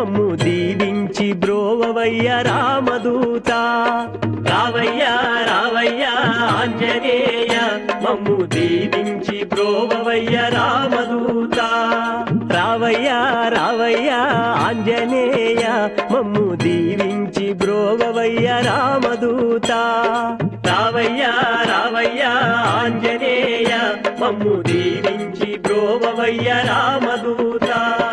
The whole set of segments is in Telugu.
మమ్ము దీవించి బ్రోవవయ్య రామదూత రావయ్య రావయ్య ఆంజనేయ మమ్ము దీవించి బ్రోవవయ్య రామదూత రావయ్య రావయ్య ఆంజనేయ మమ్ము దీవించి బ్రోవవయ్య రామదూత రావయ్య రావయ్య ఆంజనేయ మమ్ము దీవించి బ్రోవవయ్య రామదూత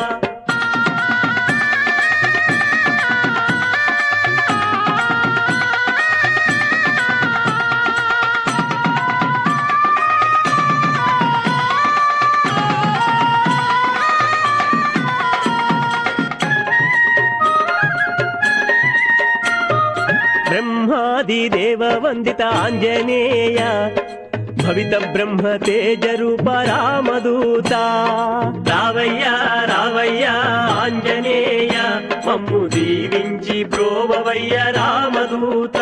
బ్రహ్మాది దేవ వందిత ఆంజనేయ భవిత బ్రహ్మ తేజ రూప రామదూత రావయ్య రావయ్య ఆంజనేయ మమ్ము దీవించి బ్రోవవయ్య రామదూత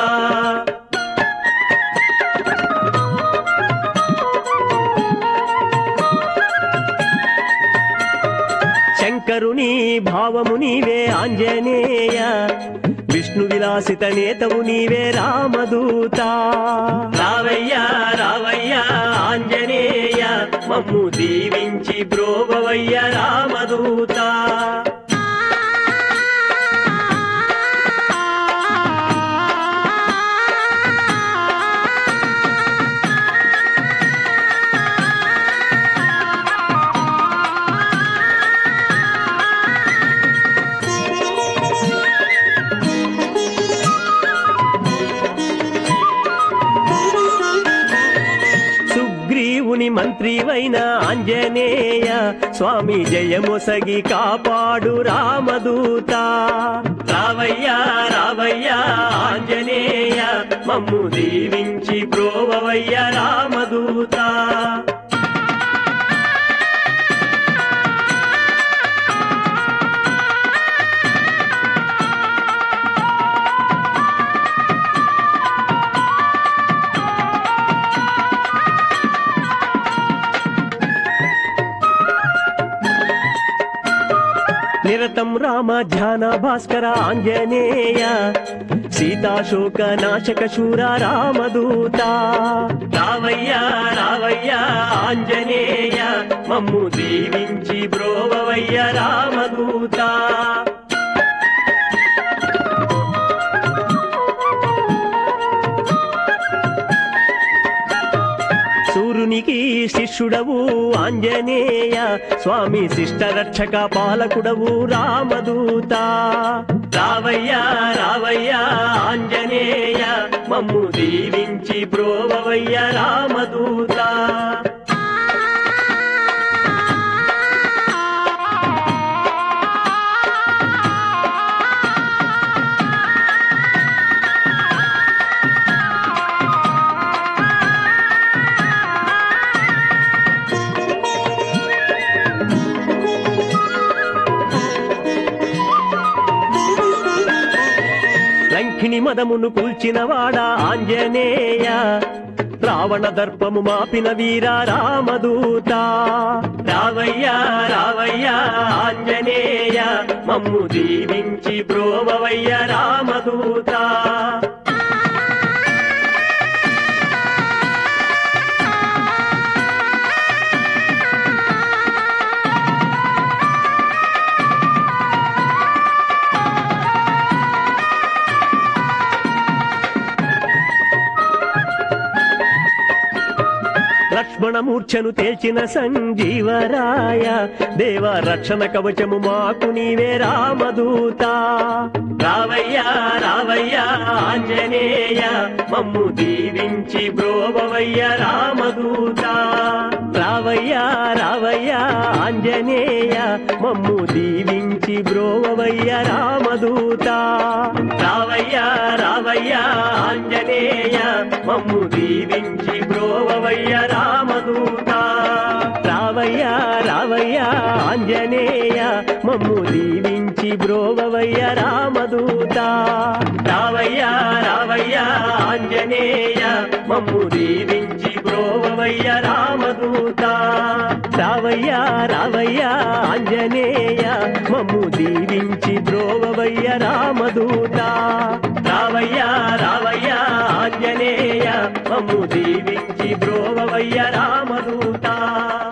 శంకరుని భావము నీవే ఆంజనేయ విష్ణు విలాసిత నేతవు నీవే రామదూత రావయ్య రావయ్య ఆంజనేయ మమ్ము దీవించి బ్రోవవయ్య రామదూత సుగ్రీవుని మంత్రివైన ఆంజనేయ స్వామి జయమొసగి కాపాడు రామదూత రావయ్య రావయ్య ఆంజనేయ మమ్ము దీవించి ప్రోవవయ్య రామదూత నిరతం రామ ధ్యాన భాస్కర ఆంజనేయ సీతాశోక నాశక శూర రామదూత రావయ్య రావయ్య ఆంజనేయ మమ్ము దీవించి బ్రోవవయ్య రామదూత సూర్యునికి శిష్యుడవు ఆంజనేయ స్వామి శిష్ట రక్షక పాలకుడవు రామదూత రావయ్య రావయ్య ఆంజనేయ మమ్ము దీవించి బ్రోవవయ్య రామదూత లంకిణి మదమును కూల్చినవాడా ఆంజనేయ రావణ దర్పము మాపిన వీర రామదూత రావయ్య రావయ్య ఆంజనేయ మమ్ము దీవించి బ్రోవవయ్య రామదూత లక్ష్మణ మూర్ఛను తేల్చిన సంజీవరాయ దేవ రక్షణ కవచము మాకు నీవే రామదూత రావయ్య రావయ్య ఆంజనేయ మమ్ము దీవించి బ్రోవవయ్య రామదూత రావయ్య రావయ్య ఆంజనేయ మమ్ము దీవించి బ్రోవవయ్య రామదూత రావయ్య రావయ్య ఆంజనేయ మమ్ము దీవించి బ్రోవవయ్య రామదూత రావయ్య రావయ్య ఆంజనేయ మమ్ము దీవించి బ్రోవవయ్య రామదూత రావయ్య రావయ్య ఆంజనేయ మమ్ము దీవించి బ్రోవవయ్య రామదూత రావయ్యా రావయ్యా ఆంజనేయ మమ్ము దీవించి బ్రోవవయ్య రామదూత రావయ్యా రావయ్యా ఆంజనేయ మమ్ము దీవించి బ్రోవవయ్య రామదూత